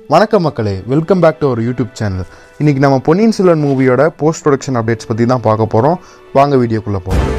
வணக்கம் மக்களே welcome back to our YouTube channel இன்னைக்கு நம்ம பொன்னியின் செல்வன் மூவியோட போஸ்ட் ப்ரொடக்ஷன் அப்டேட்ஸ் பற்றி தான் பார்க்க போகிறோம் வாங்க வீடியோக்குள்ளே போகலாம்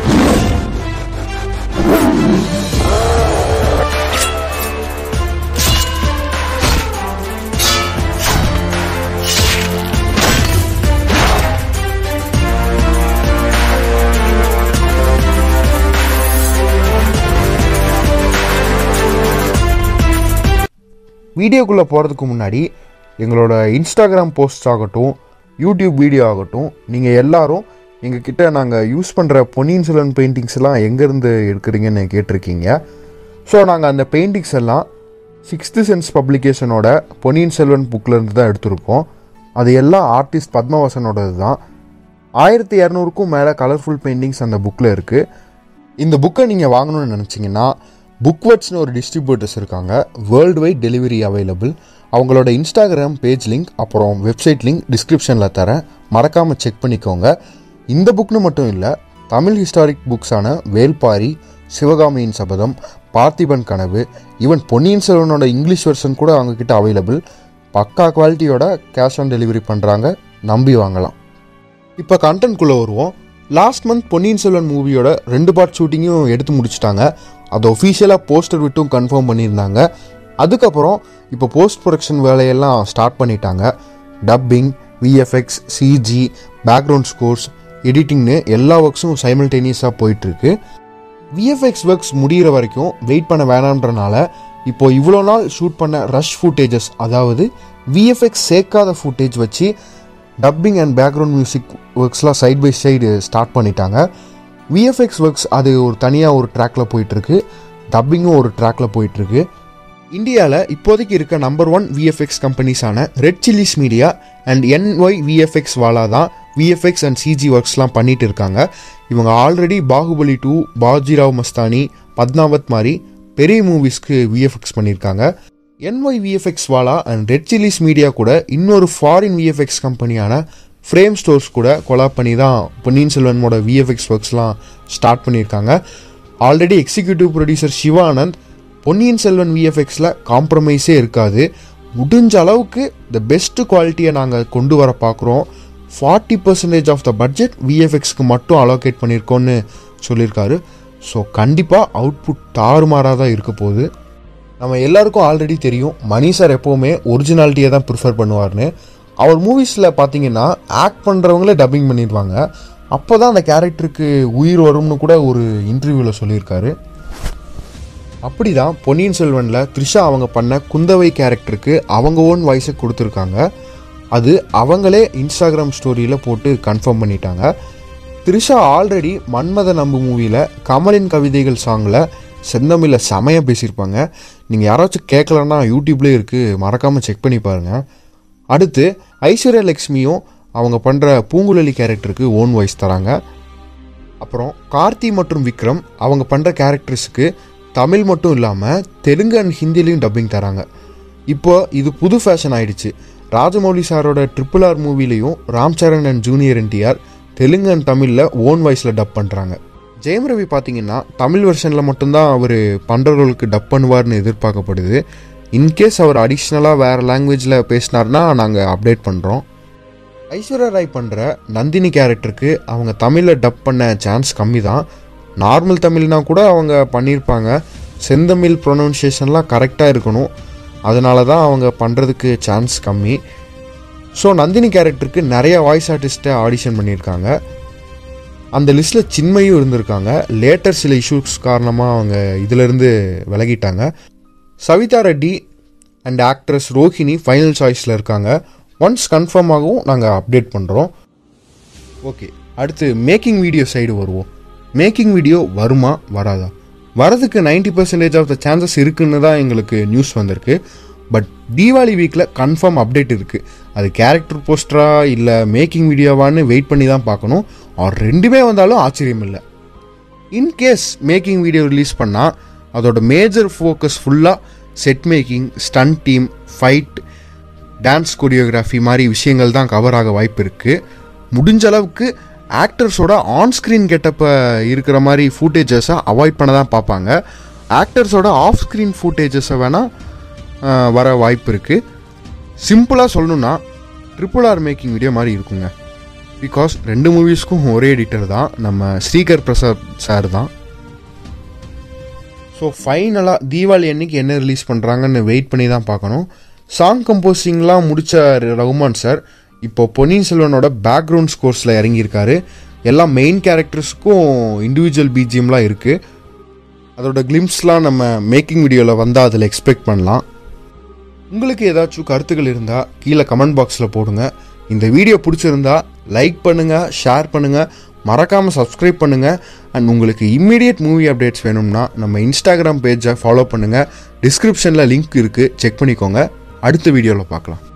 வீடியோக்குள்ளே போகிறதுக்கு முன்னாடி எங்களோட இன்ஸ்டாகிராம் போஸ்ட் ஆகட்டும் யூடியூப் வீடியோ ஆகட்டும் நீங்கள் எல்லாரும் எங்ககிட்ட நாங்கள் யூஸ் பண்ணுற பொன்னியின் செல்வன் பெயிண்டிங்ஸ் எல்லாம் எங்கேருந்து எடுக்கிறீங்கன்னு கேட்டிருக்கீங்க ஸோ நாங்கள் அந்த பெயிண்டிங்ஸ் எல்லாம் சிக்ஸ்த்து சென்ஸ் பப்ளிகேஷனோட பொன்னியின் செல்வன் புக்கிலேருந்து தான் எடுத்திருக்கோம் அது எல்லாம் ஆர்டிஸ்ட் பத்மவாசனோடது தான் ஆயிரத்தி இரநூறுக்கும் மேலே கலர்ஃபுல் பெயிண்டிங்ஸ் அந்த புக்கில் இருக்குது இந்த புக்கை நீங்கள் வாங்கணும்னு நினச்சிங்கன்னா புக்வட்ஸ்னு ஒரு டிஸ்ட்ரிபியூட்டர்ஸ் இருக்காங்க வேர்ல்டு வைட் டெலிவரி அவைலபிள் அவங்களோட இன்ஸ்டாகிராம் பேஜ் லிங்க் அப்புறம் வெப்சைட் லிங்க் டிஸ்கிரிப்ஷனில் தரேன் மறக்காமல் செக் பண்ணிக்கோங்க இந்த புக்னு மட்டும் இல்லை தமிழ் ஹிஸ்டாரிக் புக்ஸான வேல்பாரி சிவகாமியின் சபதம் பார்த்திபன் கனவு ஈவன் பொன்னியின் செல்வனோட இங்கிலீஷ் வெர்ஷன் கூட அவங்கக்கிட்ட அவைலபிள் பக்கா குவாலிட்டியோட கேஷ் ஆன் டெலிவரி பண்ணுறாங்க நம்பி வாங்கலாம் இப்போ கண்டென்ட்குள்ளே வருவோம் லாஸ்ட் மந்த் பொன்னியின் செல்வன் மூவியோட ரெண்டு பார்ட் ஷூட்டிங்கும் எடுத்து முடிச்சிட்டாங்க அது ஒஃபிஷியலாக போஸ்டர் விட்டும் கன்ஃபார்ம் பண்ணியிருந்தாங்க அதுக்கப்புறம் இப்போ போஸ்ட் ப்ரொடக்ஷன் வேலையெல்லாம் ஸ்டார்ட் பண்ணிட்டாங்க dubbing VFX CG background scores எடிட்டிங்னு எல்லா ஒர்க்ஸும் சைமல்டேனியஸாக போயிட்டுருக்கு விஎஃப்எக்ஸ் ஒர்க்ஸ் முடிகிற வரைக்கும் வெயிட் பண்ண வேணான்றனால இப்போ இவ்வளோ நாள் ஷூட் பண்ண ரஷ் ஃபுட்டேஜஸ் அதாவது விஎஃப்எக்ஸ் சேர்க்காத ஃபுட்டேஜ் வச்சு டப்பிங் அண்ட் பேக்ரவுண்ட் மியூசிக் ஒர்க்ஸ்லாம் சைட் பை சைடு ஸ்டார்ட் பண்ணிட்டாங்க விஎஃப்எக்ஸ் ஒர்க்ஸ் அது ஒரு தனியாக ஒரு ட்ராக்ல போயிட்டுருக்கு டப்பிங்கும் ஒரு ட்ராக்ல போயிட்டுருக்கு இந்தியாவில் இப்போதைக்கு இருக்க நம்பர் ஒன் விஎஃப்எக்ஸ் கம்பெனிஸான Red Chillies Media and NY VFX Waala தான் விஎஃப்எக்ஸ் அண்ட் சிஜி ஒர்க்ஸ்லாம் பண்ணிட்டு இருக்காங்க இவங்க ஆல்ரெடி பாகுபலி டூ பாஜிராவ் மஸ்தானி பத்மாவத் மாதிரி பெரிய மூவிஸ்க்கு விஎஃப்எக்ஸ் பண்ணியிருக்காங்க NY VFX Waala and Red Chillies Media கூட இன்னொரு ஃபாரின் விஎஃப்எக்ஸ் கம்பெனியான ஃப்ரேம் ஸ்டோர்ஸ் கூட கொலாப் பண்ணி தான் பொன்னியின் செல்வனோட விஎஃப்எக்ஸ் ஒர்க்ஸ்லாம் ஸ்டார்ட் பண்ணியிருக்காங்க already executive producer Sivanand Ponniyin Selvan விஎஃப்எக்ஸில் காம்ப்ரமைஸே இருக்காது முடிஞ்ச அளவுக்கு த பெஸ்ட் குவாலிட்டியை நாங்கள் கொண்டு வர பார்க்குறோம் forty percentage of the budget விஎஃப்எக்ஸ்க்கு மட்டும் அலோகேட் பண்ணியிருக்கோன்னு சொல்லியிருக்காரு ஸோ கண்டிப்பாக அவுட்புட் தாறுமாறாக தான் இருக்க போகுது நம்ம எல்லாருக்கும் ஆல்ரெடி தெரியும் மணி சார் எப்போவுமே ஒரிஜினாலிட்டியை தான் ப்ரிஃபர் பண்ணுவார்னு அவர் மூவிஸில் பார்த்தீங்கன்னா ஆக்ட் பண்ணுறவங்களே டப்பிங் பண்ணிடுவாங்க அப்போ தான் அந்த கேரக்டருக்கு உயிர் வரும்னு கூட ஒரு இன்டர்வியூவில் சொல்லியிருக்காரு அப்படி தான் பொன்னியின் செல்வனில் த்ரிஷா அவங்க பண்ண குந்தவை கேரக்டருக்கு அவங்க ஓன் வாய்ஸை கொடுத்துருக்காங்க அது அவங்களே இன்ஸ்டாகிராம் ஸ்டோரியில் போட்டு கன்ஃபார்ம் பண்ணிட்டாங்க த்ரிஷா ஆல்ரெடி மன்மத நம்பு மூவியில் கமலின் கவிதைகள் சாங்கில் செந்தமிழில் செமையாக பேசியிருப்பாங்க நீங்கள் யாராச்சும் கேட்கலன்னா யூடியூப்லேயே இருக்குது மறக்காமல் செக் பண்ணி பாருங்கள் அடுத்து ஐஸ்வர்யா லக்ஷ்மியும் அவங்க பண்ணுற பூங்குழலி கேரக்டருக்கு ஓன் வாய்ஸ் தராங்க அப்புறம் கார்த்தி மற்றும் விக்ரம் அவங்க பண்ணுற கேரக்டர்ஸுக்கு தமிழ் மட்டும் இல்லாமல் தெலுங்கு அண்ட் ஹிந்திலையும் டப்பிங் தராங்க இப்போ இது புது ஃபேஷன் ஆயிடுச்சு ராஜமௌலி சாரோட ட்ரிபிள் ஆர் மூவிலையும் Ram Charan and junior NTR Telugu and தமிழில் ஓன் வாய்ஸில் டப் பண்ணுறாங்க ஜெயம் ரவி பார்த்தீங்கன்னா தமிழ் வெர்ஷனில் மட்டும்தான் அவர் பண்ணுறவர்களுக்கு டப் பண்ணுவார்னு எதிர்பார்க்கப்படுது இன்கேஸ் அவர் அடிஷ்னலாக வேறு லாங்குவேஜில் பேசினார்னா நாங்கள் அப்டேட் பண்ணுறோம் ஐஸ்வர்யா ராய் பண்ணுற நந்தினி கேரக்டருக்கு அவங்க தமிழில் டப் பண்ண சான்ஸ் கம்மி தான் நார்மல் தமிழ்னா கூட அவங்க பண்ணியிருப்பாங்க செந்தமிழ் ப்ரொனவுன்சியேஷன்லாம் கரெக்டாக இருக்கணும் அதனால தான் அவங்க பண்ணுறதுக்கு சான்ஸ் கம்மி ஸோ நந்தினி கேரக்டருக்கு நிறைய வாய்ஸ் ஆர்டிஸ்ட்டை ஆடிஷன் பண்ணியிருக்காங்க அந்த லிஸ்ட்டில் சின்மையும் இருந்திருக்காங்க லேட்டர் சில இஷ்யூஸ் காரணமாக அவங்க இதிலிருந்து விலகிட்டாங்க Savitha Reddy and actress Rohini final சாய்ஸில் இருக்காங்க ஒன்ஸ் கன்ஃபார்ம் ஆகவும் நாங்கள் அப்டேட் பண்ணுறோம் ஓகே அடுத்து மேக்கிங் வீடியோ சைடு வருவோம் மேக்கிங் வீடியோ வருமா வராதா வரதுக்கு ninety percentage of the chances இருக்குன்னு தான் எங்களுக்கு நியூஸ் வந்திருக்கு பட் தீபாவளி வீக்கில் கன்ஃபார்ம் அப்டேட் இருக்குது அது கேரக்டர் போஸ்டரா இல்லை மேக்கிங் வீடியோவான்னு வெயிட் பண்ணி தான் பார்க்கணும் அவர் ரெண்டுமே வந்தாலும் ஆச்சரியம் இல்லை இன்கேஸ் மேக்கிங் வீடியோ ரிலீஸ் பண்ணால் அதோட மேஜர் ஃபோக்கஸ் ஃபுல்லாக set making stun team fight dance choreography மாதிரி விஷயங்கள் தான் கவர் ஆக வாய்ப்பு இருக்குது முடிஞ்ச அளவுக்கு ஆக்டர்ஸோட ஆன் ஸ்க்ரீன் கெட்டப்பை இருக்கிற மாதிரி ஃபூட்டேஜஸை அவாய்ட் பண்ண தான் பார்ப்பாங்க ஆக்டர்ஸோட ஆஃப் ஸ்க்ரீன் ஃபூட்டேஜஸை வேணால் வர வாய்ப்பு இருக்குது சிம்பிளாக சொல்லணும்னா ட்ரிபிள் ஆர் மேக்கிங் வீடியோ மாதிரி இருக்குங்க பிகாஸ் ரெண்டு மூவிஸ்க்கும் ஒரே எடிட்டர் தான் நம்ம ஸ்ரீகர் பிரசாத் சார் தான் ஸோ ஃபைனலாக தீபாவளி அன்னைக்கு என்ன ரிலீஸ் பண்ணுறாங்கன்னு வெயிட் பண்ணி தான் பார்க்கணும் சாங் கம்போசிங்லாம் முடித்த ரகுமான் சார் இப்போ பொன்னியின் செல்வனோட பேக்ரவுண்ட் ஸ்கோர்ஸில் இறங்கியிருக்காரு எல்லா மெயின் கேரக்டர்ஸுக்கும் இண்டிவிஜுவல் பிஜிஎம்லாம் இருக்குது அதோட கிளிம்ஸ்லாம் நம்ம மேக்கிங் வீடியோவில் வந்தால் அதில் எக்ஸ்பெக்ட் பண்ணலாம் உங்களுக்கு ஏதாச்சும் கருத்துக்கள் இருந்தால் கீழே கமெண்ட் பாக்ஸில் போடுங்க இந்த வீடியோ பிடிச்சிருந்தா லைக் பண்ணுங்கள் ஷேர் பண்ணுங்கள் மறக்காமல் சப்ஸ்கிரைப் பண்ணுங்கள் அண்ட் உங்களுக்கு இம்மீடியட் மூவி அப்டேட்ஸ் வேணும்னா நம்ம இன்ஸ்டாகிராம் பேஜை ஃபாலோ பண்ணுங்கள் டிஸ்கிரிப்ஷனில் லிங்க் இருக்குது செக் பண்ணிக்கோங்க அடுத்த வீடியோவில் பார்க்கலாம்